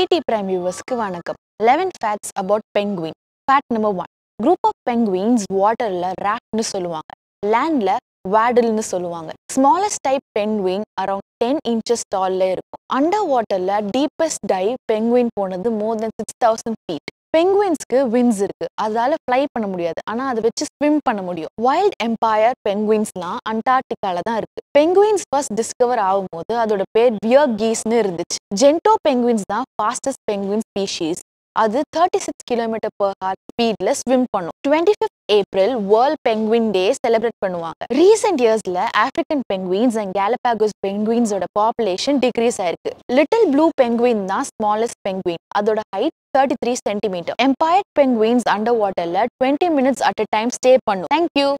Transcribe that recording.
DD prime வியூவர்ஸ்க்கு வணக்கம் eleven facts about penguin fact number one group of penguins வாட்டர்ல ராஃப்ட்னு சொல்லுவாங்க லேண்ட்ல வேடல்னு சொல்லுவாங்க smallest type penguin around ten inches டால்ல இருக்கும் அண்டர் வாட்டர்ல டீப்பஸ்ட் டைவ் பெங்குயின் போனது more then six thousand feet பெங்குயின்ஸ்க்கு விங்ஸ் இருக்கு அதால ஃப்ளை பண்ண முடியாது ஆனா அதை வச்சு ஸ்விம் பண்ண முடியும் வைல்ட் எம்பையர் பெங்குயின்ஸ்லாம் அண்டார்டிகால தான் இருக்கு பெங்குயின்ஸ் ஃபர்ஸ்ட் டிஸ்கவர் ஆகும்போது அதோட பேர் வியர் கீஸ்னு இருந்துச்சு ஜென்டோ பெங்குயின்ஸ் தான் ஃபாஸ்டஸ்ட் பெங்குயின் ஸ்பீஷீஸ் அது thirty six kilometre per hour ஸ்பீட்ல ஸ்விம் பண்ணும் twenty fifth April world penguin day celebrate பண்ணுவாங்க ரீசெண்ட் இயர்ஸ்ல ஆப்பிரிக்கன் பெங்குயின்ஸ் அண்ட் கேலபாகோஸ் பெங்குயின்ஸோட பாப்புலேஷன் டிக்ரீஸ் ஆயிருக்கு லிட்டில் ப்ளூ பெங்குயின் தான் ஸ்மாலஸ்ட் பெங்குயின் அதோட height thirty three centimetre emperor penguins under வாட்டர்ல twenty minutes at a time stay பண்ணும் thank you